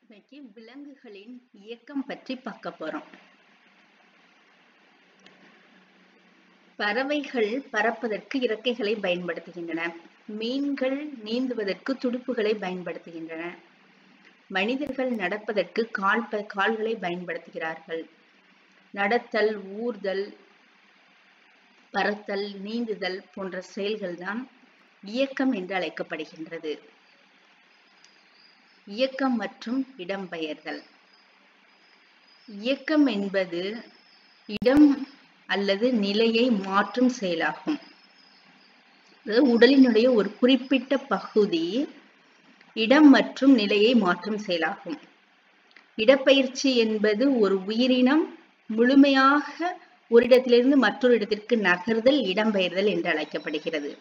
இன்னைக்கு விலங்குகளின் இயக்கம் பற்றி பார்க்க போறோம் பறவைகள் பறப்பதற்கு இறக்கைகளை பயன்படுத்துகின்றன மீன்கள் நீந்துவதற்கு துடுப்புகளை பயன்படுத்துகின்றன மனிதர்கள் நடப்பதற்கு கால் ப- கால்களை பயன்படுத்துகிறார்கள் நடத்தல் ஊர்தல் பறத்தல் நீந்துதல் போன்ற செயல்கள்தான் இயக்கம் என்று அழைக்கப்படுகின்றது இயக்கம் மற்றும் இடம்பெயர்தல் இயக்கம் என்பது இடம் அல்லது நிலையை மாற்றும் செயலாகும் அதாவது உடலினுடைய ஒரு குறிப்பிட்ட பகுதி இடம் மற்றும் நிலையை மாற்றும் செயலாகும் இடப்பெயர்ச்சி என்பது ஒரு உயிரினம் முழுமையாக ஒரு இடத்திலிருந்து மற்றொரு இடத்திற்கு நகர்தல் இடம்பெயர்தல் என்று அழைக்கப்படுகிறது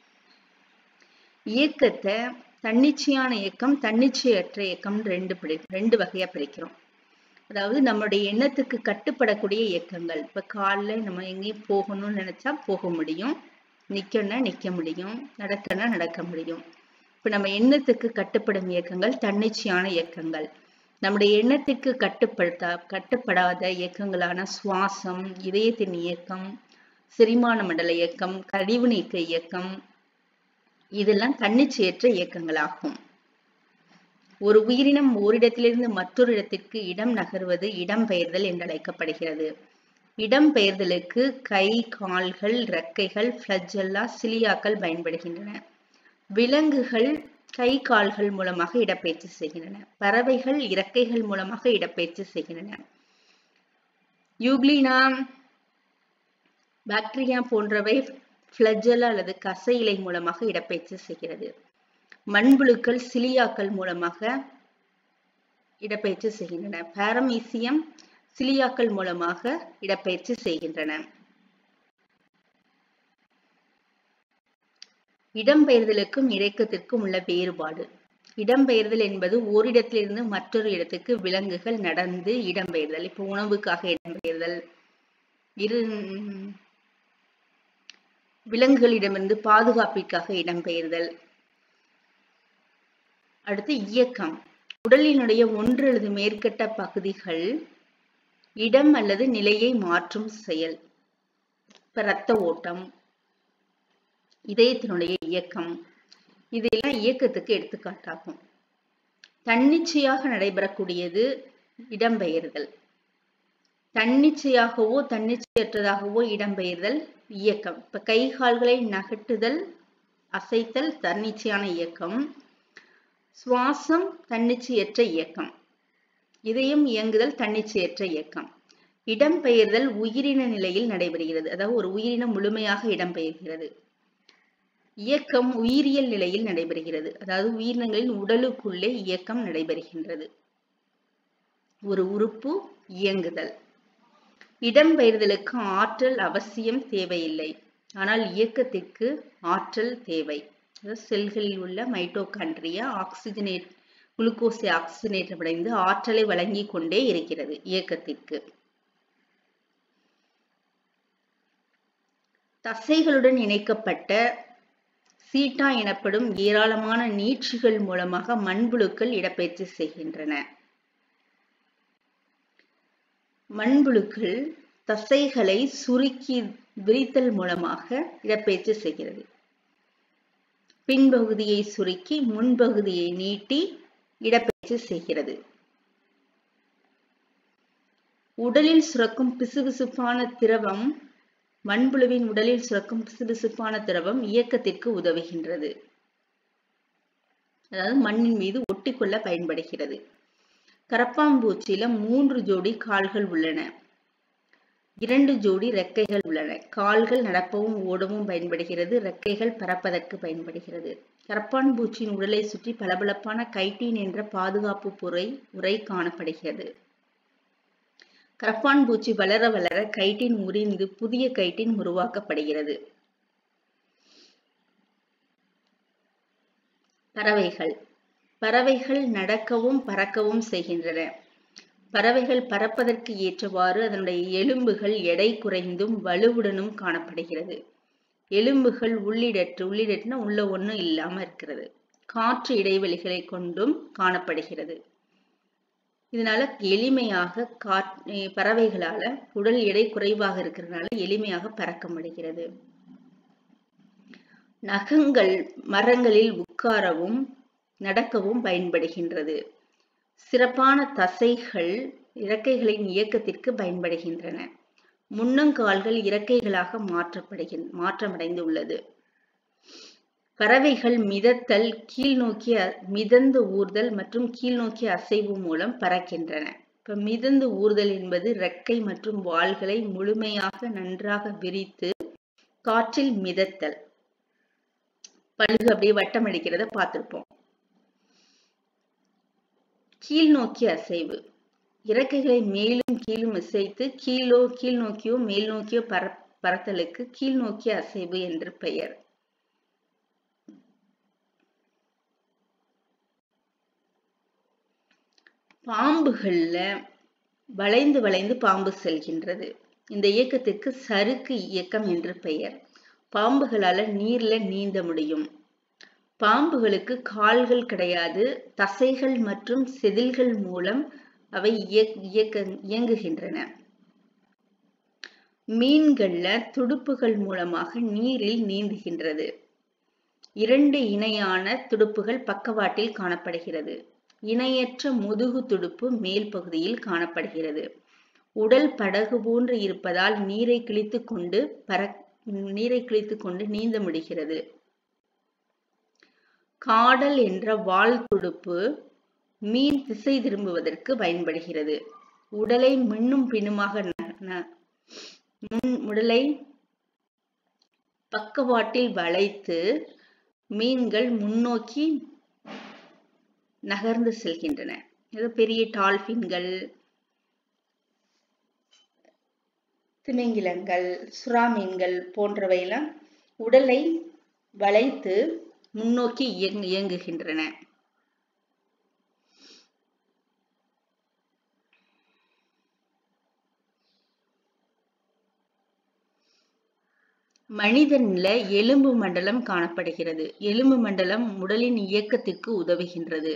இயக்கத்தை தன்னிச்சையான இயக்கம் தன்னிச்சையற்ற இயக்கம் ரெண்டு பிரி ரெண்டு வகையா பிரிக்கிறோம் அதாவது நம்மளுடைய எண்ணத்துக்கு கட்டுப்படக்கூடிய இயக்கங்கள் இப்ப காலைல நம்ம எங்கேயும் போகணும்னு நினைச்சா போக முடியும் நிக்கணும்னா நிக்க முடியும் நடக்கணும்னா நடக்க முடியும் இப்ப நம்ம எண்ணத்துக்கு கட்டுப்படும் இயக்கங்கள் தன்னிச்சையான இயக்கங்கள் நம்முடைய எண்ணத்திற்கு கட்டுப்படுத்த கட்டுப்படாத இயக்கங்களான சுவாசம் இதயத்தின் இயக்கம் செரிமான மண்டல இயக்கம் கழிவு நீக்க இயக்கம் இதெல்லாம் தன்னிச்சையற்ற இயக்கங்களாகும் ஒரு உயிரினம் ஓரிடத்திலிருந்து மற்றொரு இடத்திற்கு இடம் நகர்வது இடம்பெயர்தல் என்று அழைக்கப்படுகிறது இடம்பெயர்தலுக்கு கை கால்கள் இறக்கைகள் ஃபிளஜெல்லா சிலியாக்கள் பயன்படுகின்றன விலங்குகள் கை கால்கள் மூலமாக இடப்பெயர்ச்சி செய்கின்றன பறவைகள் இறக்கைகள் மூலமாக இடப்பெயர்ச்சி செய்கின்றன யூக்ளினா பாக்டீரியா போன்றவை ஃபிளஜெல்லா அல்லது கசை இலை மூலமாக இடப்பெயர்ச்சி செய்கிறது மண்புழுக்கள் சிலியாக்கள் மூலமாக இடப்பெயர்ச்சி செய்கின்றன பாரமீசியம் சிலியாக்கள் மூலமாக இடப்பெயர்ச்சி செய்கின்றன இடம்பெயர்தலுக்கும் இறக்கத்திற்கும் உள்ள வேறுபாடு இடம்பெயர்தல் என்பது ஓரிடத்திலிருந்து மற்றொரு இடத்துக்கு விலங்குகள் நடந்து இடம்பெயர்தல் இப்போ உணவுக்காக இடம்பெயர்தல் இரு விலங்குகளிடமிருந்து பாதுகாப்பிற்காக இடம்பெயர்தல் அடுத்து இயக்கம் உடலினுடைய ஒன்று அல்லது மேற்கட்ட பகுதிகள் இடம் அல்லது நிலையை மாற்றும் செயல் இப்ப ரத்த ஓட்டம் இதயத்தினுடைய இயக்கம் இதெல்லாம் இயக்கத்துக்கு எடுத்துக்காட்டாகும் தன்னிச்சையாக நடைபெறக்கூடியது இடம்பெயர்தல் தன்னிச்சையாகவோ தன்னிச்சையற்றதாகவோ இடம்பெயர்தல் இயக்கம் இப்ப கை கால்களை நகட்டுதல் அசைத்தல் தன்னிச்சையான இயக்கம் சுவாசம் தன்னிச்சையற்ற இயக்கம் இதயம் இயங்குதல் தன்னிச்சையற்ற இயக்கம் இடம்பெயர்தல் உயிரின நிலையில் நடைபெறுகிறது அதாவது ஒரு உயிரினம் முழுமையாக இடம்பெயர்கிறது இயக்கம் உயிரியல் நிலையில் நடைபெறுகிறது அதாவது உயிரினங்களின் உடலுக்குள்ளே இயக்கம் நடைபெறுகின்றது ஒரு உறுப்பு இயங்குதல் இடம்பெயர்தலுக்கு ஆற்றல் அவசியம் தேவையில்லை ஆனால் இயக்கத்திற்கு ஆற்றல் தேவை அதாவது செல்களில் உள்ள மைட்டோகாண்ட்ரியா ஆக்சிஜனேட் குளுக்கோஸை ஆக்சிஜனேட் அடைந்து ஆற்றலை வழங்கிக் கொண்டே இருக்கிறது இயக்கத்திற்கு தசைகளுடன் இணைக்கப்பட்ட சீட்டா எனப்படும் ஏராளமான நீட்சிகள் மூலமாக மண்புழுக்கள் இடப்பெயர்ச்சி செய்கின்றன மண்புழுக்கள் தசைகளை சுருக்கி விரித்தல் மூலமாக இடப்பெயர்ச்சி செய்கிறது பின்பகுதியை சுருக்கி முன்பகுதியை நீட்டி இடப்பெயர்ச்சி செய்கிறது உடலில் சுரக்கும் பிசுபிசுப்பான திரவம் மண்புழுவின் உடலில் சுரக்கும் பிசுபிசுப்பான திரவம் இயக்கத்திற்கு உதவுகின்றது அதாவது மண்ணின் மீது ஒட்டிக்கொள்ள பயன்படுகிறது கரப்பாம்பூச்சியில மூன்று ஜோடி கால்கள் உள்ளன இரண்டு ஜோடி ரெக்கைகள் உள்ளன கால்கள் நடப்பவும் ஓடவும் பயன்படுகிறது ரெக்கைகள் பறப்பதற்கு பயன்படுகிறது கரப்பான் பூச்சியின் உடலை சுற்றி பளபளப்பான கைட்டீன் என்ற பாதுகாப்பு பொறை உரை காணப்படுகிறது கரப்பான் பூச்சி வளர வளர கைட்டின் உறிந்து புதிய கைட்டின் உருவாக்கப்படுகிறது பறவைகள் பறவைகள் நடக்கவும் பறக்கவும் செய்கின்றன பறவைகள் பறப்பதற்கு ஏற்றவாறு அதனுடைய எலும்புகள் எடை குறைந்தும் வலுவுடனும் காணப்படுகிறது எலும்புகள் உள்ளிடற்று உள்ளிடற்றுனா உள்ள ஒண்ணும் இல்லாம இருக்கிறது காற்று இடைவெளிகளை கொண்டும் காணப்படுகிறது இதனால எளிமையாக காற் பறவைகளால உடல் எடை குறைவாக இருக்கிறதுனால எளிமையாக பறக்க முடிகிறது நகங்கள் மரங்களில் உட்காரவும் நடக்கவும் பயன்படுகின்றது சிறப்பான தசைகள் இறக்கைகளின் இயக்கத்திற்கு பயன்படுகின்றன முன்னங்கால்கள் இறக்கைகளாக மாற்றப்படுகின் மாற்றமடைந்துள்ளது பறவைகள் மிதத்தல் கீழ்நோக்கிய மிதந்து ஊர்தல் மற்றும் கீழ்நோக்கிய அசைவு மூலம் பறக்கின்றன இப்ப மிதந்து ஊர்தல் என்பது ரெக்கை மற்றும் வாள்களை முழுமையாக நன்றாக விரித்து காற்றில் மிதத்தல் பழுகு அப்படியே வட்டம் அடிக்கிறத பார்த்திருப்போம் கீழ்நோக்கிய அசைவு இறக்கைகளை மேலும் கீழும் இசைத்து கீழோ கீழ் நோக்கியோ மேல் நோக்கியோ பற பறத்தலுக்கு கீழ்நோக்கிய அசைவு என்று பெயர் பாம்புகள்ல வளைந்து வளைந்து பாம்பு செல்கின்றது இந்த இயக்கத்திற்கு சறுக்கு இயக்கம் என்று பெயர் பாம்புகளால நீர்ல நீந்த முடியும் பாம்புகளுக்கு கால்கள் கிடையாது தசைகள் மற்றும் செதில்கள் மூலம் அவை இயக்க இயங்குகின்றன மீன்கள்ல துடுப்புகள் மூலமாக நீரில் நீந்துகின்றது இரண்டு இணையான துடுப்புகள் பக்கவாட்டில் காணப்படுகிறது இணையற்ற முதுகு துடுப்பு மேல் பகுதியில் காணப்படுகிறது உடல் படகு போன்று இருப்பதால் நீரை கிழித்து கொண்டு பற நீரை கிழித்து கொண்டு நீந்த முடிகிறது காடல் என்ற வால் துடுப்பு மீன் திசை திரும்புவதற்கு பயன்படுகிறது உடலை மின்னும் பின்னுமாக முன் உடலை பக்கவாட்டில் வளைத்து மீன்கள் முன்னோக்கி நகர்ந்து செல்கின்றன இது பெரிய டால்பின்கள் திமிங்கிலங்கள் சுறா மீன்கள் போன்றவையெல்லாம் உடலை வளைத்து முன்னோக்கி இயங்கு இயங்குகின்றன மனிதன்ல எலும்பு மண்டலம் காணப்படுகிறது எலும்பு மண்டலம் உடலின் இயக்கத்திற்கு உதவுகின்றது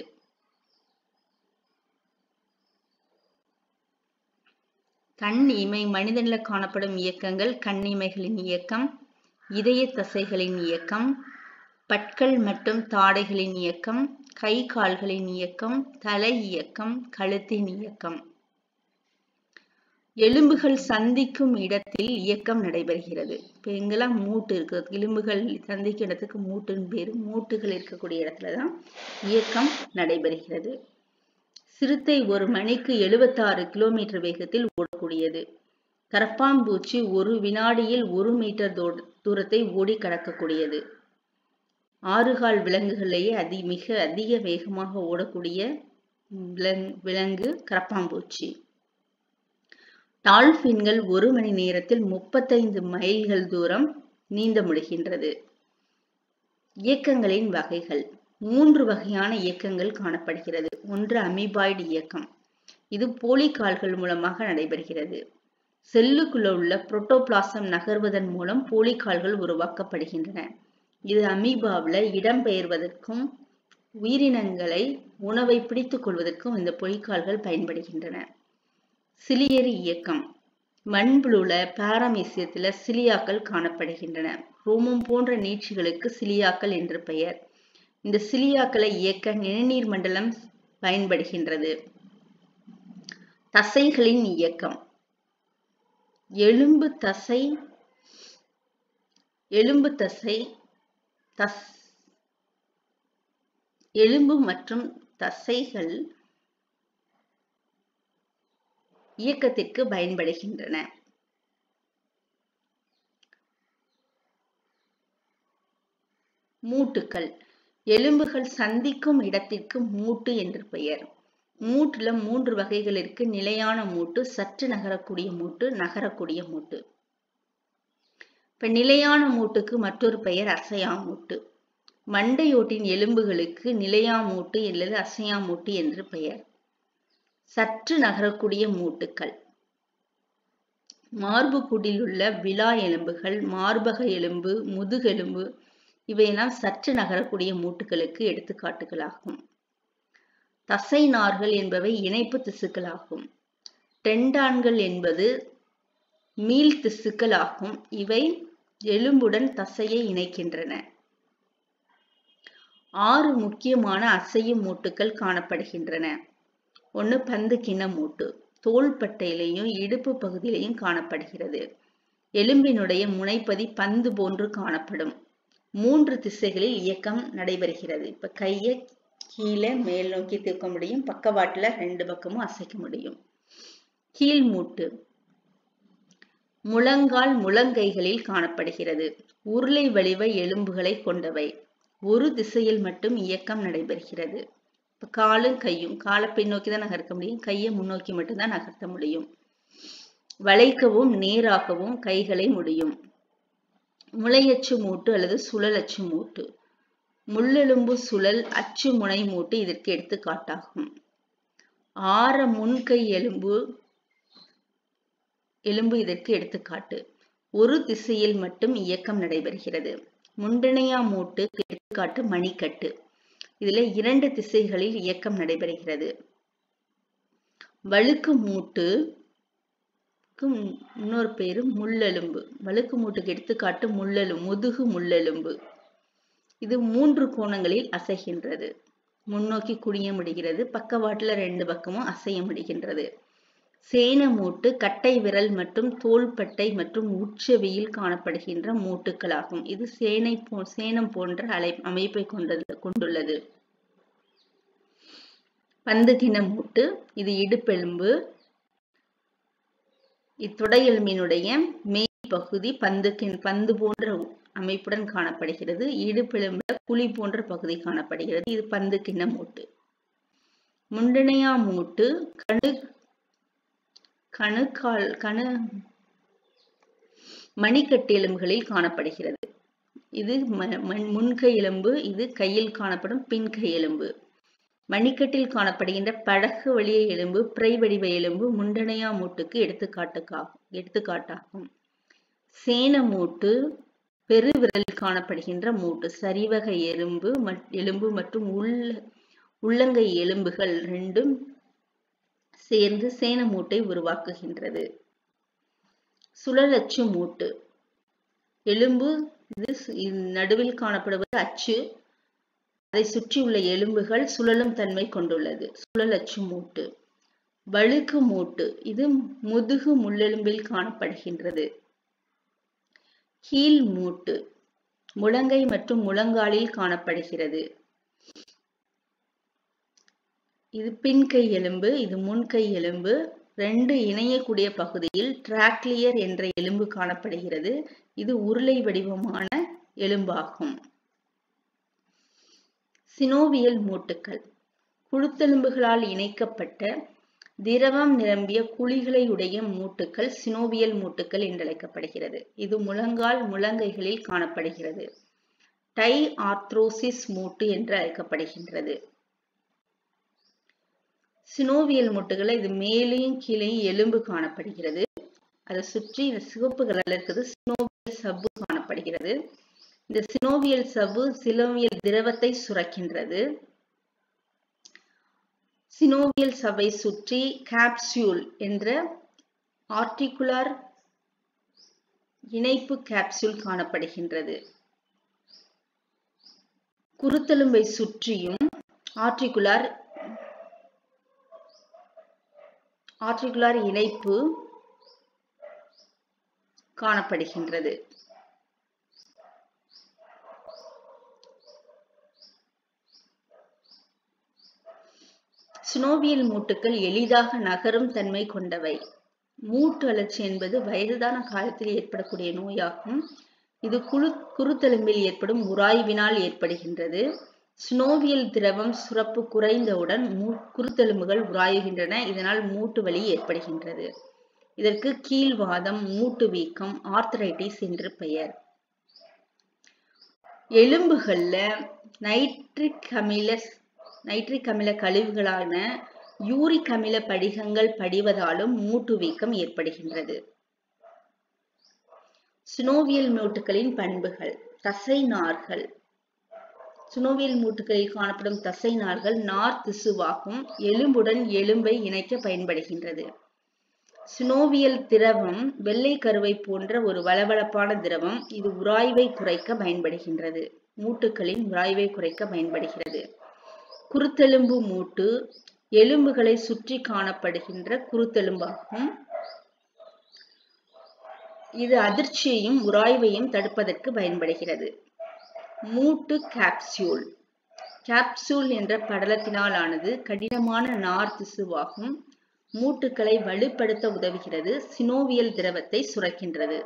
கண் இமை மனிதன்ல காணப்படும் இயக்கங்கள் கண் இமைகளின் இயக்கம் இதய தசைகளின் இயக்கம் பற்கள் மற்றும் தாடைகளின் இயக்கம் கை கால்களின் இயக்கம் தலை இயக்கம் கழுத்தின் இயக்கம் எலும்புகள் சந்திக்கும் இடத்தில் இயக்கம் நடைபெறுகிறது இப்ப எங்கெல்லாம் மூட்டு இருக்கு எலும்புகள் சந்திக்கும் இடத்துக்கு மூட்டுன்னு பேரு மூட்டுகள் இருக்கக்கூடிய இடத்துலதான் இயக்கம் நடைபெறுகிறது சிறுத்தை ஒரு மணிக்கு எழுபத்தாறு கிலோமீட்டர் வேகத்தில் ஓடக்கூடியது கரப்பாம்பூச்சி ஒரு வினாடியில் ஒரு மீட்டர் தூரத்தை ஓடி கடக்கக்கூடியது ஆறுகால் விலங்குகளிலேயே அதி மிக அதிக வேகமாக ஓடக்கூடிய விலங்கு கரப்பாம்பூச்சி டால்பின்கள் ஒரு மணி நேரத்தில் முப்பத்தைந்து மைல்கள் தூரம் நீந்த முடிகின்றது இயக்கங்களின் வகைகள் மூன்று வகையான இயக்கங்கள் காணப்படுகிறது ஒன்று அமிபாய்டு இயக்கம் இது போலிகால்கள் மூலமாக நடைபெறுகிறது செல்லுக்குள்ள உள்ள புரோட்டோபிளாசம் நகர்வதன் மூலம் போலிகால்கள் உருவாக்கப்படுகின்றன இது அமீபாவில் இடம்பெயர்வதற்கும் உயிரினங்களை உணவை பிடித்துக் கொள்வதற்கும் இந்த பொய்க்கால்கள் பயன்படுகின்றன சிலியரி இயக்கம் மண்புழுல பாரமீசியத்துல சிலியாக்கள் காணப்படுகின்றன ரோமம் போன்ற நீட்சிகளுக்கு சிலியாக்கள் என்று பெயர் இந்த சிலியாக்களை இயக்க நிணநீர் மண்டலம் பயன்படுகின்றது தசைகளின் இயக்கம் எலும்பு தசை எலும்பு தசை தஸ் எலும்பு மற்றும் தசைகள் இயக்கத்திற்கு பயன்படுகின்றன மூட்டுக்கள் எலும்புகள் சந்திக்கும் இடத்திற்கு மூட்டு என்று பெயர் மூட்டுல மூன்று வகைகள் இருக்கு நிலையான மூட்டு சற்று நகரக்கூடிய மூட்டு நகரக்கூடிய மூட்டு இப்ப நிலையான மூட்டுக்கு மற்றொரு பெயர் அசையா மூட்டு மண்டையோட்டின் எலும்புகளுக்கு நிலையா மூட்டு அல்லது அசையா மூட்டு என்று பெயர் சற்று நகரக்கூடிய மூட்டுக்கள் மார்பு கூட்டில் உள்ள விழா எலும்புகள் மார்பக எலும்பு முதுகெலும்பு இவையெல்லாம் சற்று நகரக்கூடிய மூட்டுகளுக்கு எடுத்துக்காட்டுகளாகும் தசை நார்கள் என்பவை இணைப்பு திசுக்கள் ஆகும் டெண்டான்கள் என்பது மீள் திசுக்கள் ஆகும் இவை எலும்புடன் தசையை இணைக்கின்றன ஆறு முக்கியமான அசையும் மூட்டுகள் காணப்படுகின்றன ஒன்று பந்து கிண மூட்டு தோள்பட்டையிலையும் இடுப்பு பகுதியிலையும் காணப்படுகிறது எலும்பினுடைய முனைப்பதி பந்து போன்று காணப்படும் மூன்று திசைகளில் இயக்கம் நடைபெறுகிறது இப்ப கையை கீழே மேல் நோக்கி தூக்க முடியும் பக்கவாட்டுல ரெண்டு பக்கமும் அசைக்க முடியும் கீழ் மூட்டு முழங்கால் முழங்கைகளில் காணப்படுகிறது உருளை வடிவ எலும்புகளை கொண்டவை ஒரு திசையில் மட்டும் இயக்கம் நடைபெறுகிறது இப்ப காலும் கையும் காலை பின்னோக்கி தான் நகர்த்த முடியும் கையை முன்னோக்கி மட்டும்தான் நகர்த்த முடியும் வளைக்கவும் நேராக்கவும் கைகளை முடியும் முளையச்சு மூட்டு அல்லது சுழல் அச்சு மூட்டு முள்ளெலும்பு சுழல் அச்சு முனை மூட்டு இதற்கு எடுத்துக்காட்டாகும் ஆற முன்கை எலும்பு எலும்பு இதற்கு எடுத்துக்காட்டு ஒரு திசையில் மட்டும் இயக்கம் நடைபெறுகிறது முண்டனையா மூட்டு எடுத்துக்காட்டு மணிக்கட்டு இதுல இரண்டு திசைகளில் இயக்கம் நடைபெறுகிறது வழுக்கு மூட்டு இன்னொரு பேரு முள்ளெலும்பு வழுக்கு மூட்டுக்கு எடுத்துக்காட்டு முள்ளெலும்பு முதுகு முள்ளெலும்பு இது மூன்று கோணங்களில் அசைகின்றது முன்னோக்கி குனிய முடிகிறது பக்கவாட்டுல ரெண்டு பக்கமும் அசைய முடிகின்றது சேன மூட்டு கட்டை விரல் மற்றும் தோள்பட்டை மற்றும் உச்சவியில் காணப்படுகின்ற மூட்டுக்களாகும் இது சேனை போ சேனம் போன்ற அலை அமைப்பை கொண்டது கொண்டுள்ளது பந்துகின மூட்டு இது இடுப்பெலும்பு இத்தொடையெலும்பினுடைய மேல் பகுதி பந்துக்கின் பந்து போன்ற அமைப்புடன் காணப்படுகிறது இடுப்பெலும்புல குழி போன்ற பகுதி காணப்படுகிறது இது பந்து கிண்ண மூட்டு முண்டனையா மூட்டு கணு கணுக்கால் கணு மணிக்கட்டு எலும்புகளில் காணப்படுகிறது இது முன்கை எலும்பு இது கையில் காணப்படும் பின்கை எலும்பு மணிக்கட்டில் காணப்படுகின்ற படகு வழிய எலும்பு பிறை வடிவ எலும்பு முண்டனையா மூட்டுக்கு எடுத்துக்காட்டுக்காகும் எடுத்துக்காட்டாகும் சேன மூட்டு பெருவிரலில் காணப்படுகின்ற மூட்டு சரிவக எலும்பு எலும்பு மற்றும் உள்ள உள்ளங்கை எலும்புகள் ரெண்டும் சேர்ந்து சேன மூட்டை உருவாக்குகின்றது சுழலச்சு மூட்டு எலும்பு இது நடுவில் காணப்படுவது அச்சு அதை சுற்றியுள்ள எலும்புகள் சுழலும் தன்மை கொண்டுள்ளது சுழலச்சு மூட்டு வழுக்கு மூட்டு இது முதுகு முள்ளெலும்பில் காணப்படுகின்றது கீழ் மூட்டு முழங்கை மற்றும் முழங்காலில் காணப்படுகிறது இது பின்கை எலும்பு இது முன்கை எலும்பு ரெண்டு இணையக்கூடிய பகுதியில் டிராக்லியர் என்ற எலும்பு காணப்படுகிறது இது உருளை வடிவமான எலும்பாகும் சினோவியல் மூட்டுக்கள் குழுத்தெலும்புகளால் இணைக்கப்பட்ட திரவம் நிரம்பிய குழிகளை உடைய மூட்டுக்கள் சினோவியல் மூட்டுக்கள் என்றழைக்கப்படுகிறது இது முழங்கால் முழங்கைகளில் காணப்படுகிறது டை ஆர்த்ரோசிஸ் மூட்டு என்று அழைக்கப்படுகின்றது சினோவியல் மூட்டுகளை இது மேலேயும் கீழே எலும்பு காணப்படுகிறது அதை சுற்றி இந்த சிவப்பு கலர்ல இருக்குது சினோவியல் சவ்வு காணப்படுகிறது இந்த சினோவியல் சவ்வு சினோவியல் திரவத்தை சுரக்கின்றது சினோவியல் சவ்வை சுற்றி கேப்சியூல் என்ற ஆர்டிகுலர் இணைப்பு கேப்சூல் காணப்படுகின்றது குருத்தெலும்பை சுற்றியும் ஆர்டிகுலர் ஆர்டிகுலர் இணைப்பு காணப்படுகின்றது சினோவியல் மூட்டுக்கள் எளிதாக நகரும் தன்மை கொண்டவை மூட்டு அழற்சி என்பது வயதான காலத்தில் ஏற்படக்கூடிய நோயாகும் இது குழு குருத்தெலும்பில் ஏற்படும் உராய்வினால் ஏற்படுகின்றது ஸ்னோவியல் திரவம் சுரப்பு குறைந்தவுடன் மூ குருத்தெலும்புகள் உராயுகின்றன இதனால் மூட்டு வலி ஏற்படுகின்றது இதற்கு கீழ்வாதம் மூட்டு வீக்கம் ஆர்த்தரைட்டிஸ் என்று பெயர் எலும்புகள்ல நைட்ரிக் அமில நைட்ரிக் அமில கழிவுகளான யூரிக் அமில படிகங்கள் படிவதாலும் மூட்டு வீக்கம் ஏற்படுகின்றது சினோவியல் மூட்டுகளின் பண்புகள் தசை நார்கள் சுனோவியல் மூட்டுகளில் காணப்படும் தசை நார்கள் நார் திசுவாகும் எலும்புடன் எலும்பை இணைக்க பயன்படுகின்றது சினோவியல் திரவம் வெள்ளை கருவை போன்ற ஒரு வளவளப்பான திரவம் இது உராய்வை குறைக்க பயன்படுகின்றது மூட்டுகளின் உராய்வை குறைக்க பயன்படுகிறது குருத்தெலும்பு மூட்டு எலும்புகளை சுற்றி காணப்படுகின்ற குருத்தெலும்பாகும் இது அதிர்ச்சியையும் உராய்வையும் தடுப்பதற்கு பயன்படுகிறது மூட்டு கேப்சியூல் கேப்சூல் என்ற படலத்தினால் ஆனது கடினமான நார் திசுவாகும் மூட்டுகளை வலுப்படுத்த உதவுகிறது சினோவியல் திரவத்தை சுரக்கின்றது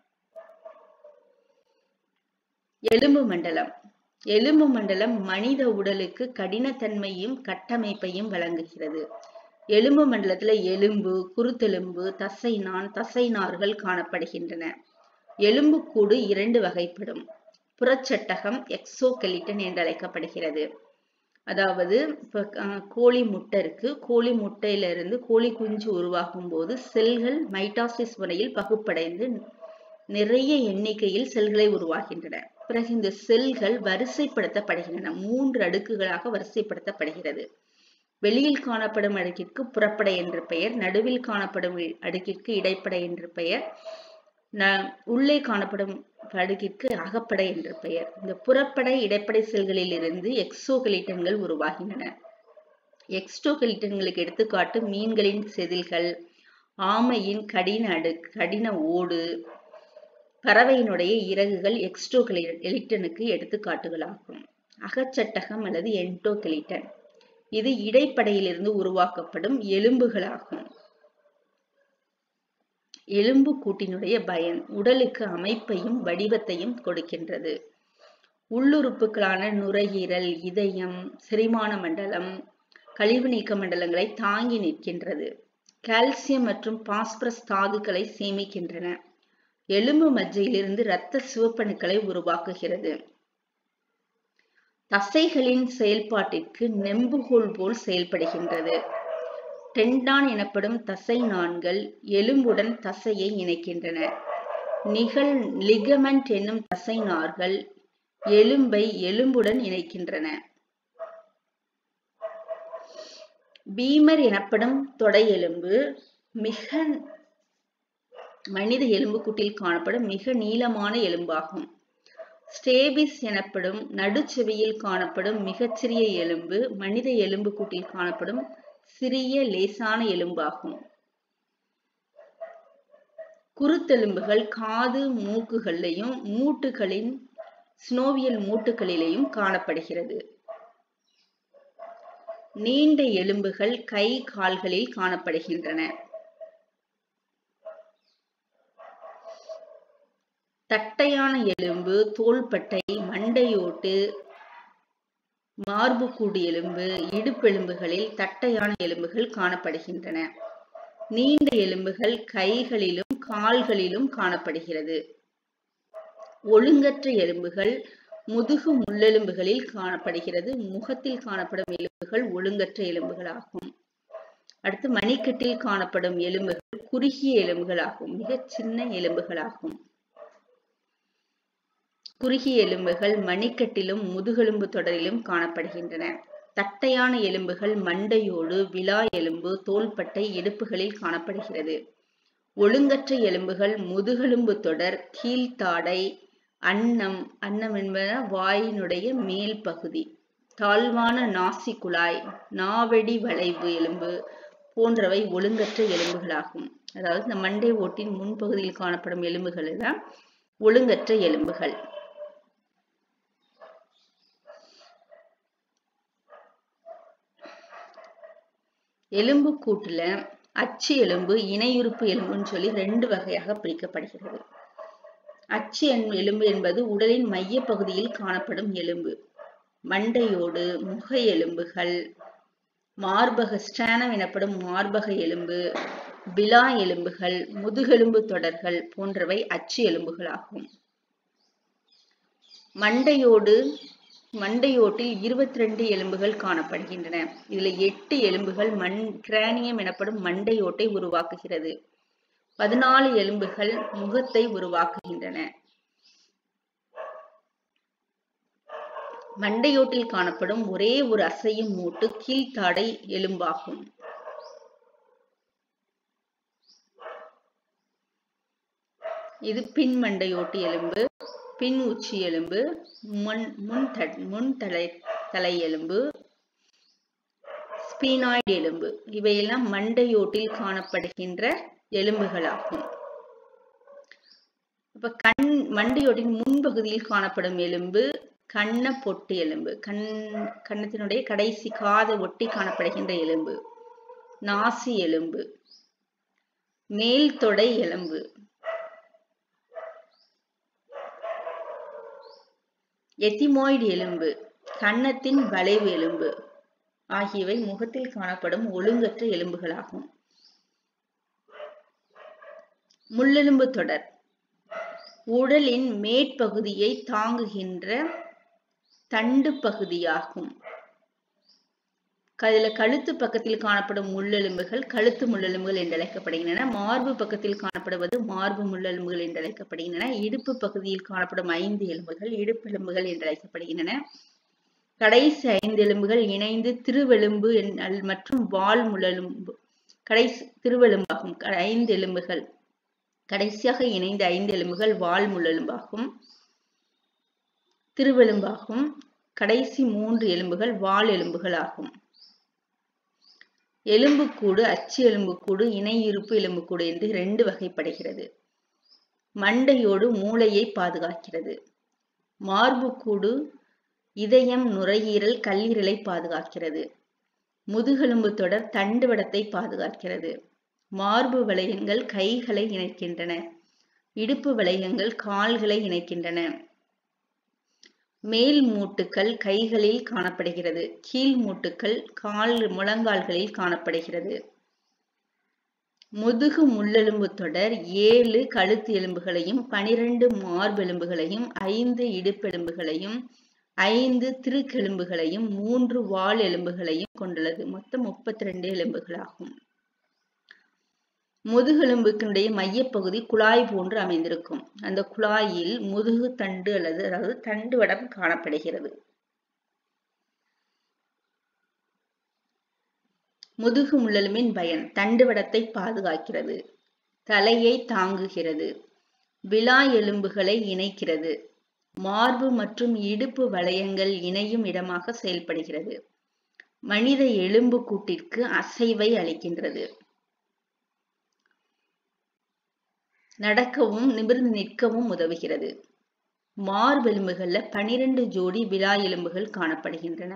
எலும்பு மண்டலம் எலும்பு மண்டலம் மனித உடலுக்கு கடினத்தன்மையும் கட்டமைப்பையும் வழங்குகிறது எலும்பு மண்டலத்துல எலும்பு குருத்தெலும்பு தசை நான் தசை நார்கள் காணப்படுகின்றன எலும்புக்கூடு இரண்டு வகைப்படும் புறச்சட்டகம் எக்ஸோகெலிட்டன் என்று அழைக்கப்படுகிறது அதாவது இப்போ கோழி முட்டை இருக்கு கோழி முட்டையில இருந்து கோழி குஞ்சு உருவாகும் போது செல்கள் மைட்டாசிஸ் முறையில் பகுப்படைந்து நிறைய எண்ணிக்கையில் செல்களை உருவாகின்றன பிறகு இந்த செல்கள் வரிசைப்படுத்தப்படுகின்றன மூன்று அடுக்குகளாக வரிசைப்படுத்தப்படுகிறது வெளியில் காணப்படும் அடுக்கிற்கு புறப்படை என்று பெயர் நடுவில் காணப்படும் அடுக்கிற்கு இடைப்படை என்று பெயர் உள்ளே காணப்படும் அடுக்கிற்கு அகப்படை என்று பெயர் இந்த புறப்படை இடைப்படை செல்களில் இருந்து எக்ஸோகெலிட்டன்கள் உருவாகின்றன எக்ஸ்டோகெலிட்டன்களுக்கு எடுத்துக்காட்டு மீன்களின் செதில்கள் ஆமையின் கடின அடுக்கு கடின ஓடு பறவையினுடைய இறகுகள் எக்ஸ்டோகெலிட்டனுக்கு எடுத்துக்காட்டுகளாகும் அகச்சட்டகம் அல்லது என்டோகெலிட்டன் இது இடைப்படையிலிருந்து உருவாக்கப்படும் எலும்புகளாகும் எலும்பு கூட்டினுடைய பயன் உடலுக்கு அமைப்பையும் வடிவத்தையும் கொடுக்கின்றது உள்ளுறுப்புகளான நுரையீரல் இதயம் செரிமான மண்டலம் கழிவு நீக்க மண்டலங்களை தாங்கி நிற்கின்றது கால்சியம் மற்றும் பாஸ்பரஸ் தாதுக்களை சேமிக்கின்றன எலும்பு மஜ்ஜையிலிருந்து இரத்த சிவப்பணுக்களை உருவாக்குகிறது தசைகளின் செயல்பாட்டிற்கு நெம்புகோல் போல் செயல்படுகின்றது டெண்டான் எனப்படும் தசை நான்கள் எலும்புடன் தசையை இணைக்கின்றன நிகழ் லிகமெண்ட் என்னும் தசை நார்கள் எலும்பை எலும்புடன் இணைக்கின்றன பீமர் எனப்படும் தொடை எலும்பு மிக மனித எலும்புக்கூட்டில் காணப்படும் மிக நீளமான எலும்பாகும் ஸ்டேபிஸ் எனப்படும் நடுச்செவியில் காணப்படும் மிகச்சிறிய எலும்பு மனித எலும்புக்கூட்டில் காணப்படும் சிறிய லேசான எலும்பாகும் குருத்தெலும்புகள் காது மூக்குகளிலையும் மூட்டுகளின் ஸ்னோவியல் மூட்டுகளிலேயும் காணப்படுகிறது நீண்ட எலும்புகள் கை கால்களில் காணப்படுகின்றன தட்டையான எலும்பு தோள்பட்டை மண்டையோட்டு மார்புக்கூடு எலும்பு இடுப்பெலும்புகளில் தட்டையான எலும்புகள் காணப்படுகின்றன நீண்ட எலும்புகள் கைகளிலும் கால்களிலும் காணப்படுகிறது ஒழுங்கற்ற எலும்புகள் முதுகு முள்ளெலும்புகளில் காணப்படுகிறது முகத்தில் காணப்படும் எலும்புகள் ஒழுங்கற்ற எலும்புகளாகும் அடுத்து மணிக்கட்டில் காணப்படும் எலும்புகள் குறுகிய எலும்புகளாகும் மிகச் சின்ன எலும்புகளாகும் குறுகிய எலும்புகள் மணிக்கட்டிலும் முதுகெலும்பு தொடரிலும் காணப்படுகின்றன தட்டையான எலும்புகள் மண்டையோடு விலா எலும்பு தோள்பட்டை இடுப்புகளில் காணப்படுகிறது ஒழுங்கற்ற எலும்புகள் முதுகெலும்பு தொடர் கீழ்த்தாடை அன்னம் அன்னம் என்பன வாயினுடைய மேல் பகுதி தாழ்வான நாசி குழாய் நாவடி வளைவு எலும்பு போன்றவை ஒழுங்கற்ற எலும்புகளாகும் அதாவது இந்த மண்டை ஓட்டின் முன்பகுதியில் காணப்படும் எலும்புகள் தான் ஒழுங்கற்ற எலும்புகள் எலும்பு கூட்டுல அச்சு எலும்பு இணையுறுப்பு எலும்புன்னு சொல்லி ரெண்டு வகையாக பிரிக்கப்படுகிறது அச்சு எலும்பு என்பது உடலின் மைய பகுதியில் காணப்படும் எலும்பு மண்டையோடு முக எலும்புகள் மார்பக ஸ்டானம் எனப்படும் மார்பக எலும்பு விலா எலும்புகள் முதுகெலும்பு தொடர்கள் போன்றவை அச்சு எலும்புகளாகும் மண்டையோடு மண்டையோட்டில் இருபத்தி ரெண்டு எலும்புகள் காணப்படுகின்றன இதுல எட்டு எலும்புகள் மண் கிரானியம் எனப்படும் மண்டையோட்டை உருவாக்குகிறது பதினாலு எலும்புகள் முகத்தை உருவாக்குகின்றன மண்டையோட்டில் காணப்படும் ஒரே ஒரு அசையும் மூட்டு கீழ்த்தாடை எலும்பாகும் இது பின் மண்டையோட்டு எலும்பு பின் உச்சி எலும்பு முன் முன் தட் முன் தலை தலை எலும்பு ஸ்பீனாய்டு எலும்பு இவையெல்லாம் மண்டையோட்டில் காணப்படுகின்ற எலும்புகளாகும் அப்ப கண் மண்டையோட்டின் முன்பகுதியில் காணப்படும் எலும்பு கண்ண பொட்டு எலும்பு கண் கண்ணத்தினுடைய கடைசி காதை ஒட்டி காணப்படுகின்ற எலும்பு நாசி எலும்பு மேல் தொடை எலும்பு எத்திமோய்டு எலும்பு கன்னத்தின் வளைவு எலும்பு ஆகியவை முகத்தில் காணப்படும் ஒழுங்கற்ற எலும்புகளாகும் முள்ளெலும்பு தொடர் உடலின் மேற்பகுதியை தாங்குகின்ற தண்டு பகுதியாகும் அதுல கழுத்து பக்கத்தில் காணப்படும் முள்ளெலும்புகள் கழுத்து முள்ளெலும்புகள் என்று அழைக்கப்படுகின்றன மார்பு பக்கத்தில் காணப்படுவது மார்பு முள்ளெலும்புகள் என்று அழைக்கப்படுகின்றன இடுப்பு பகுதியில் காணப்படும் ஐந்து எலும்புகள் இடுப்பெலும்புகள் என்று அழைக்கப்படுகின்றன கடைசி ஐந்து எலும்புகள் இணைந்து திருவெலும்பு மற்றும் வால் முள்ளெலும்பு கடைசி திருவெலும்பாகும் ஐந்து எலும்புகள் கடைசியாக இணைந்த ஐந்து எலும்புகள் வால் முள்ளெலும்பாகும் திருவெலும்பாகும் கடைசி மூன்று எலும்புகள் வால் எலும்புகள் ஆகும் எலும்புக்கூடு அச்சு எலும்புக்கூடு இணையிருப்பு எலும்புக்கூடு என்று இரண்டு வகைப்படுகிறது மண்டையோடு மூளையை பாதுகாக்கிறது மார்புக்கூடு இதயம் நுரையீரல் கல்லீரலை பாதுகாக்கிறது முதுகெலும்பு தொடர் தண்டுவடத்தை பாதுகாக்கிறது மார்பு வளையங்கள் கைகளை இணைக்கின்றன இடுப்பு வளையங்கள் கால்களை இணைக்கின்றன மேல் மூட்டுக்கள் கைகளில் காணப்படுகிறது கீழ் மூட்டுக்கள் கால் முழங்கால்களில் காணப்படுகிறது முதுகு முள்ளெலும்பு தொடர் ஏழு கழுத்து எலும்புகளையும் பனிரெண்டு மார்பெலும்புகளையும் ஐந்து இடுப்பெலும்புகளையும் ஐந்து திருக்கெலும்புகளையும் மூன்று வால் எலும்புகளையும் கொண்டுள்ளது மொத்தம் முப்பத்தி ரெண்டு எலும்புகளாகும் முதுகெலும்புக்கினுடைய மையப்பகுதி குழாய் போன்று அமைந்திருக்கும் அந்த குழாயில் முதுகு தண்டு அல்லது அதாவது தண்டு வடம் காணப்படுகிறது முதுகு முள்ளலுமின் பயன் தண்டுவடத்தை பாதுகாக்கிறது தலையை தாங்குகிறது விழா எலும்புகளை இணைக்கிறது மார்பு மற்றும் இடுப்பு வளையங்கள் இணையும் இடமாக செயல்படுகிறது மனித எலும்பு கூட்டிற்கு அசைவை அளிக்கின்றது நடக்கவும் நிமிர்ந்து நிற்கவும் உதவுகிறது மார்பெலும்புகள்ல பனிரெண்டு ஜோடி விழா எலும்புகள் காணப்படுகின்றன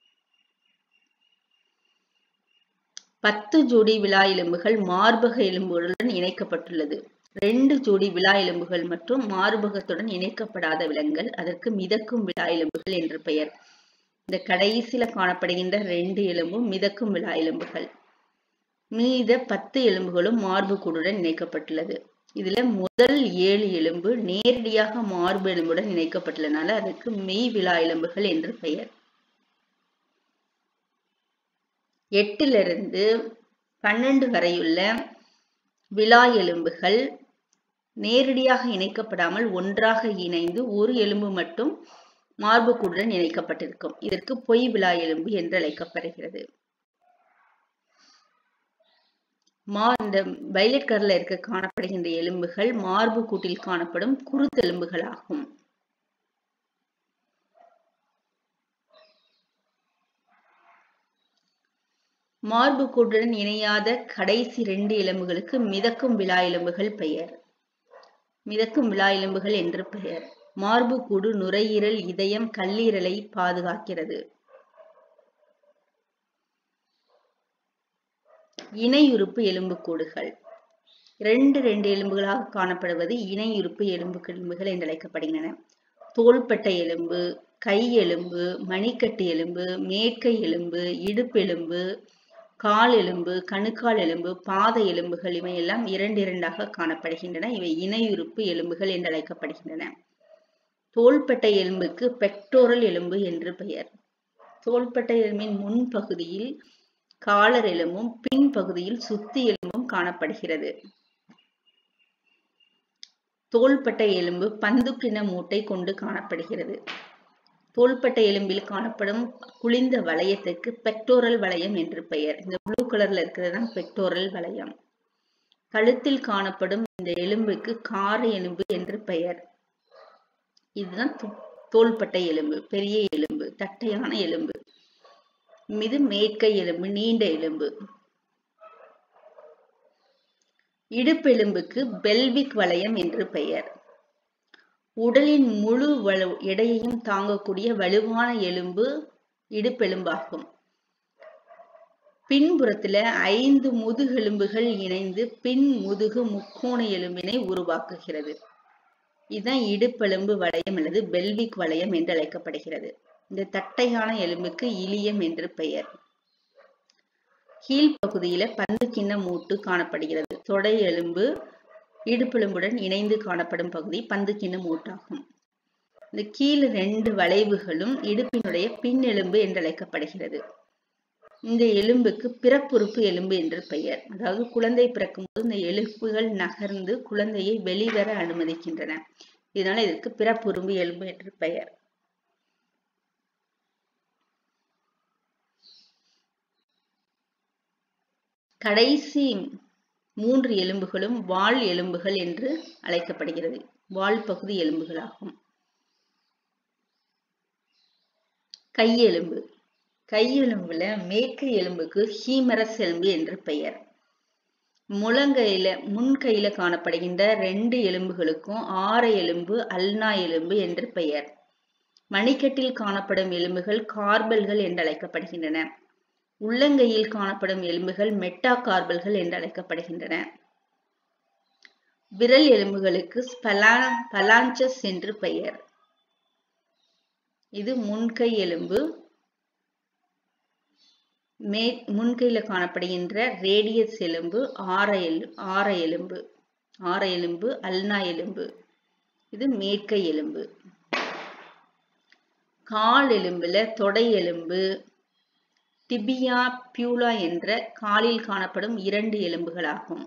பத்து ஜோடி விழா எலும்புகள் மார்பக எலும்புகளுடன் இணைக்கப்பட்டுள்ளது ரெண்டு ஜோடி விழா எலும்புகள் மற்றும் மார்பகத்துடன் இணைக்கப்படாத விலங்குகள் அதற்கு மிதக்கும் விழா எலும்புகள் என்று பெயர் இந்த கடைசியில காணப்படுகின்ற ரெண்டு எலும்பும் மிதக்கும் விழா எலும்புகள் மீத பத்து எலும்புகளும் மார்பு கூடுடன் இணைக்கப்பட்டுள்ளது இதுல முதல் ஏழு எலும்பு நேரடியாக மார்பு எலும்புடன் இணைக்கப்பட்டுள்ளனால அதுக்கு மெய் விழா எலும்புகள் என்று பெயர் எட்டிலிருந்து பன்னெண்டு வரையுள்ள விழா எலும்புகள் நேரடியாக இணைக்கப்படாமல் ஒன்றாக இணைந்து ஒரு எலும்பு மட்டும் மார்புக்கூடுடன் இணைக்கப்பட்டிருக்கும் இதற்கு பொய் விழா எலும்பு என்று அழைக்கப்படுகிறது மா இந்த வயலட் கலர்ல இருக்க காணப்படுகின்ற எலும்புகள் மார்பு கூட்டில் காணப்படும் குருத்தெலும்புகள் ஆகும் மார்பு கூட்டுடன் இணையாத கடைசி ரெண்டு எலும்புகளுக்கு மிதக்கும் விழா எலும்புகள் பெயர் மிதக்கும் விழா எலும்புகள் என்று பெயர் மார்பு கூடு நுரையீரல் இதயம் கல்லீரலை பாதுகாக்கிறது இணையுறுப்பு எலும்புக்கூடுகள் ரெண்டு ரெண்டு எலும்புகளாக காணப்படுவது இணையுறுப்பு எலும்பு எலும்புகள் என்று அழைக்கப்படுகின்றன தோள்பட்டை எலும்பு கை எலும்பு மணிக்கட்டு எலும்பு மேற்கை எலும்பு இடுப்பெலும்பு கால் எலும்பு கணுக்கால் எலும்பு பாத எலும்புகள் இவையெல்லாம் இரண்டு இரண்டாக காணப்படுகின்றன இவை இணையுறுப்பு எலும்புகள் என்று அழைக்கப்படுகின்றன தோள்பட்டை எலும்புக்கு பெக்டோரல் எலும்பு என்று பெயர் தோள்பட்டை எலும்பின் முன்பகுதியில் காலர் எலும்பும் பின் பகுதியில் சுத்தி எலும்பும் காணப்படுகிறது தோள்பட்டை எலும்பு பந்துக்கின மூட்டை கொண்டு காணப்படுகிறது தோள்பட்டை எலும்பில் காணப்படும் குளிந்த வளையத்துக்கு பெக்டோரல் வளையம் என்று பெயர் இந்த ப்ளூ கலர்ல இருக்கிறது தான் பெக்டோரல் வளையம் கழுத்தில் காணப்படும் இந்த எலும்புக்கு கார எலும்பு என்று பெயர் இதுதான் தோள்பட்டை எலும்பு பெரிய எலும்பு தட்டையான எலும்பு இது மேற்கை எலும்பு நீண்ட எலும்பு இடுப்பெலும்புக்கு பெல்விக் வளையம் என்று பெயர் உடலின் முழு வலு எடையையும் தாங்கக்கூடிய வலுவான எலும்பு இடுப்பெலும்பாகும் பின்புறத்துல ஐந்து முதுகெலும்புகள் இணைந்து பின் முதுகு முக்கோண எலும்பினை உருவாக்குகிறது இதுதான் இடுப்பெலும்பு வளையம் அல்லது பெல்விக் வளையம் என்று அழைக்கப்படுகிறது இந்த தட்டையான எலும்புக்கு இலியம் என்று பெயர் கீழ் பகுதியில பந்து கிண்ண மூட்டு காணப்படுகிறது தொடை எலும்பு இடுப்பெலும்புடன் இணைந்து காணப்படும் பகுதி பந்து கிண்ண மூட்டாகும் இந்த கீழ் ரெண்டு வளைவுகளும் இடுப்பினுடைய பின் எலும்பு என்று அழைக்கப்படுகிறது இந்த எலும்புக்கு பிறப்புறுப்பு எலும்பு என்று பெயர் அதாவது குழந்தை பிறக்கும் போது இந்த எலும்புகள் நகர்ந்து குழந்தையை வெளிவர அனுமதிக்கின்றன இதனால இதற்கு பிறப்புறும்பு எலும்பு என்று பெயர் கடைசி மூன்று எலும்புகளும் வால் எலும்புகள் என்று அழைக்கப்படுகிறது வால் பகுதி எலும்புகளாகும் கையெலும்பு கையெலும்புல மேற்கு எலும்புக்கு ஹீமரஸ் எலும்பு என்று பெயர் முழங்கையில முன்கையில காணப்படுகின்ற ரெண்டு எலும்புகளுக்கும் ஆற எலும்பு அல்னா எலும்பு என்று பெயர் மணிக்கட்டில் காணப்படும் எலும்புகள் கார்பல்கள் என்று அழைக்கப்படுகின்றன உள்ளங்கையில் காணப்படும் எலும்புகள் மெட்டா கார்பல்கள் என்று அழைக்கப்படுகின்றன விரல் எலும்புகளுக்கு ஸ்பலா பலாஞ்சஸ் என்று பெயர் இது முன்கை எலும்பு மே முன்கையில காணப்படுகின்ற ரேடியஸ் எலும்பு ஆற எலு ஆற எலும்பு ஆற எலும்பு அல்னா எலும்பு இது மேற்கை எலும்பு கால் எலும்புல தொடை எலும்பு டிபியா பியூலா என்ற காலில் காணப்படும் இரண்டு எலும்புகளாகும்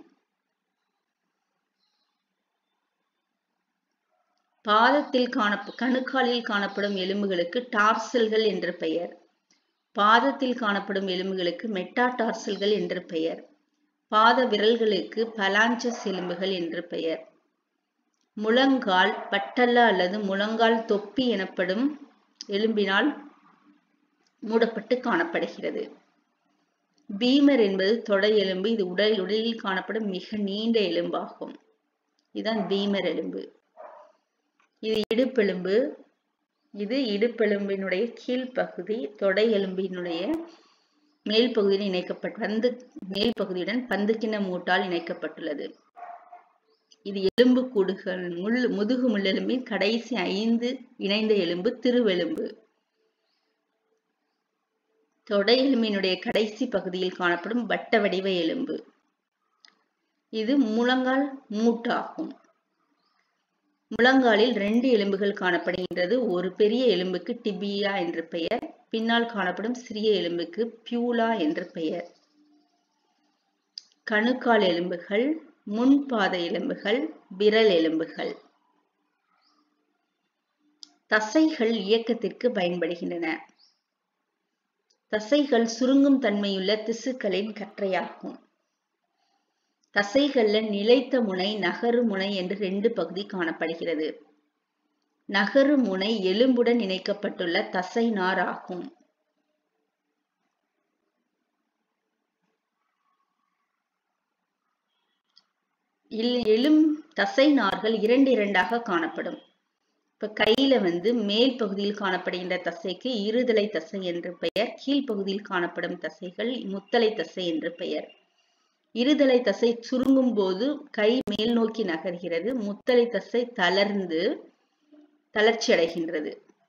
பாதத்தில் காண கணுக்காலில் காணப்படும் எலும்புகளுக்கு டார்சல்கள் என்று பெயர் பாதத்தில் காணப்படும் எலும்புகளுக்கு மெட்டாடார்சல்கள் என்று பெயர் பாத விரல்களுக்கு பலாஞ்சஸ் எலும்புகள் என்று பெயர் முழங்கால் பட்டல்ல அல்லது முழங்கால் தொப்பி எனப்படும் எலும்பினால் மூடப்பட்டு காணப்படுகிறது பீமர் என்பது தொடை எலும்பு இது உடல் உடலில் காணப்படும் மிக நீண்ட எலும்பாகும் இதுதான் பீமர் எலும்பு இது இடுப்பெலும்பு இது இடுப்பெலும்பினுடைய கீழ்ப்பகுதி தொடை எலும்பினுடைய மேல் பகுதியில் இணைக்கப்பட்ட பந்து மேல் பகுதியுடன் பந்துக்கிண்ண மூட்டால் இணைக்கப்பட்டுள்ளது இது எலும்பு கூடுகள் முள் முதுகு முள்ளெலும்பின் கடைசி ஐந்து இணைந்த எலும்பு திருவெலும்பு தொடை எலும்பினுடைய கடைசி பகுதியில் காணப்படும் வட்ட வடிவ எலும்பு இது முழங்கால் மூட்டாகும் முழங்காலில் ரெண்டு எலும்புகள் காணப்படுகின்றது ஒரு பெரிய எலும்புக்கு டிபியா என்று பெயர் பின்னால் காணப்படும் சிறிய எலும்புக்கு பியூலா என்று பெயர் கணுக்கால் எலும்புகள் முன்பாத எலும்புகள் விரல் எலும்புகள் தசைகள் இயக்கத்திற்கு பயன்படுகின்றன தசைகள் சுருங்கும் தன்மையுள்ள திசுக்களின் கற்றையாகும் தசைகள்ல நிலைத்த முனை நகரு முனை என்று ரெண்டு பகுதி காணப்படுகிறது நகரு முனை எலும்புடன் இணைக்கப்பட்டுள்ள தசை நார் ஆகும் எலும் தசை நார்கள் இரண்டு இரண்டாக காணப்படும் இப்ப கையில வந்து மேல் பகுதியில் காணப்படுகின்ற தசைக்கு இருதலை தசை என்று பெயர் கீழ்ப்பகுதியில் காணப்படும் தசைகள் முத்தலை தசை என்று பெயர் இருதலை தசை சுருங்கும் போது கை மேல் நோக்கி நகர்கிறது முத்தலை தசை தளர்ந்து தளர்ச்சி அடைகின்றது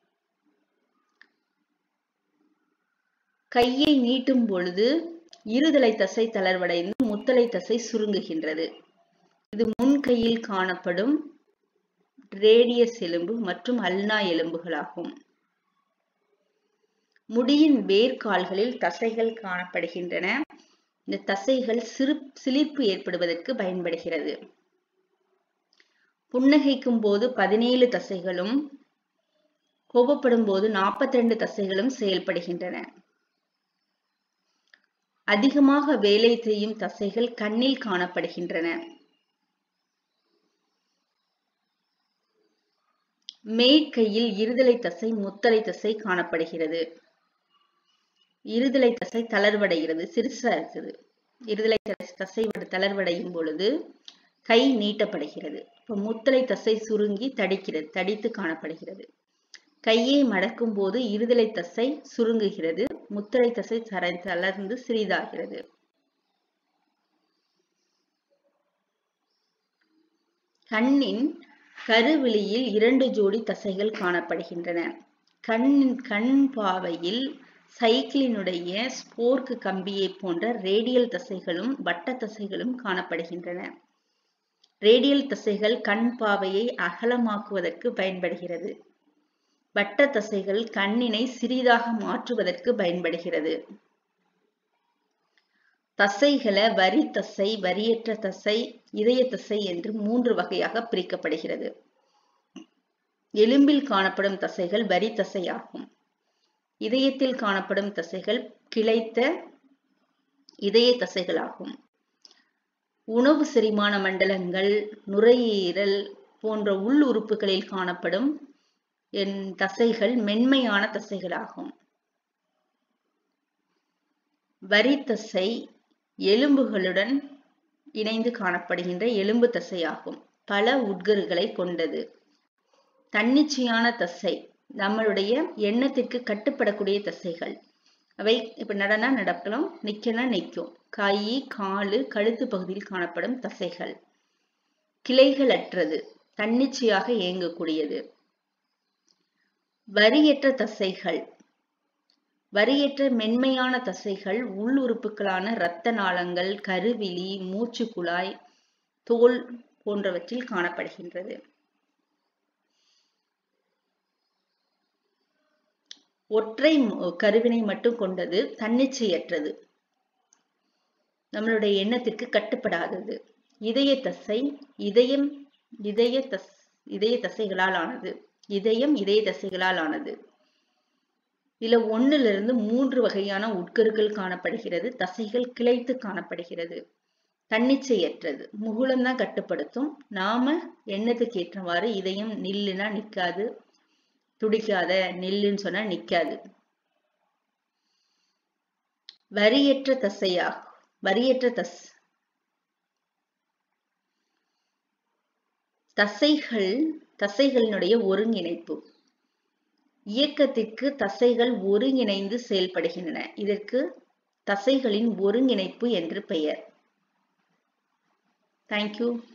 கையை நீட்டும் பொழுது இருதலை தசை தளர்வடைந்து முத்தலை தசை சுருங்குகின்றது இது முன்கையில் காணப்படும் ரேடியஸ் எலும்பு மற்றும் அல்னா எலும்புகளாகும் முடியின் வேர்கால்களில் தசைகள் காணப்படுகின்றன இந்த தசைகள் சிறு சிலிர்ப்பு ஏற்படுவதற்கு பயன்படுகிறது புன்னகைக்கும் போது பதினேழு தசைகளும் கோபப்படும் போது நாற்பத்தி ரெண்டு தசைகளும் செயல்படுகின்றன அதிகமாக வேலை செய்யும் தசைகள் கண்ணில் காணப்படுகின்றன மேற்கையில் இருதலை தசை முத்தலை தசை காணப்படுகிறது இருதலை தசை தளர்வடைகிறது சிறுசா இருக்குது இருதலை தசை தளர்வடையும் பொழுது கை நீட்டப்படுகிறது இப்போ முத்தலை தசை சுருங்கி தடிக்கிறது தடித்து காணப்படுகிறது கையை மடக்கும் போது இருதலை தசை சுருங்குகிறது முத்தலை தசை தளர்ந்து சிறிதாகிறது கண்ணின் கருவிழியில் இரண்டு ஜோடி தசைகள் காணப்படுகின்றன கண்ணின் கண் பாவையில் சைக்கிளினுடைய ஸ்போர்க்கு கம்பியை போன்ற ரேடியல் தசைகளும் வட்ட தசைகளும் காணப்படுகின்றன ரேடியல் தசைகள் கண் பாவையை அகலமாக்குவதற்கு பயன்படுகிறது வட்ட தசைகள் கண்ணினை சிறிதாக மாற்றுவதற்கு பயன்படுகிறது தசைகளை வரி தசை வரியற்ற தசை இதய தசை என்று மூன்று வகையாக பிரிக்கப்படுகிறது எலும்பில் காணப்படும் தசைகள் வரி தசையாகும் இதயத்தில் காணப்படும் தசைகள் கிளைத்த இதய தசைகளாகும் உணவு செரிமான மண்டலங்கள் நுரையீரல் போன்ற உள் உறுப்புகளில் காணப்படும் என் தசைகள் மென்மையான தசைகளாகும் வரித்தசை எலும்புகளுடன் இணைந்து காணப்படுகின்ற எலும்பு தசையாகும் பல உட்கருகளை கொண்டது தன்னிச்சையான தசை நம்மளுடைய எண்ணத்திற்கு கட்டுப்படக்கூடிய தசைகள் அவை இப்ப நடனா நடக்கலாம் நிக்கனா நிற்கும் கை காலு கழுத்து பகுதியில் காணப்படும் தசைகள் கிளைகள் அற்றது தன்னிச்சையாக இயங்கக்கூடியது வரியற்ற தசைகள் வரியற்ற மென்மையான தசைகள் உள் உறுப்புகளான இரத்த நாளங்கள் கருவிழி மூச்சு குழாய் தோல் போன்றவற்றில் காணப்படுகின்றது ஒற்றை கருவினை மட்டும் கொண்டது தன்னிச்சையற்றது நம்மளுடைய எண்ணத்திற்கு கட்டுப்படாதது இதய தசை இதயம் இதய தஸ் இதய தசைகளால் ஆனது இதயம் இதய தசைகளால் ஆனது இதுல ஒண்ணுல இருந்து மூன்று வகையான உட்கருக்கள் காணப்படுகிறது தசைகள் கிளைத்து காணப்படுகிறது தன்னிச்சையற்றது முகுளம் தான் கட்டுப்படுத்தும் நாம எண்ணத்துக்கு ஏற்றவாறு இதயம் நில்லுனா நிக்காது துடிக்காத நில்லுன்னு சொன்னா நிக்காது வரியற்ற தசையா வரியற்ற தஸ் தசைகள் தசைகளினுடைய ஒருங்கிணைப்பு இயக்கத்திற்கு தசைகள் ஒருங்கிணைந்து செயல்படுகின்றன இதற்கு தசைகளின் ஒருங்கிணைப்பு என்று பெயர் தேங்க்யூ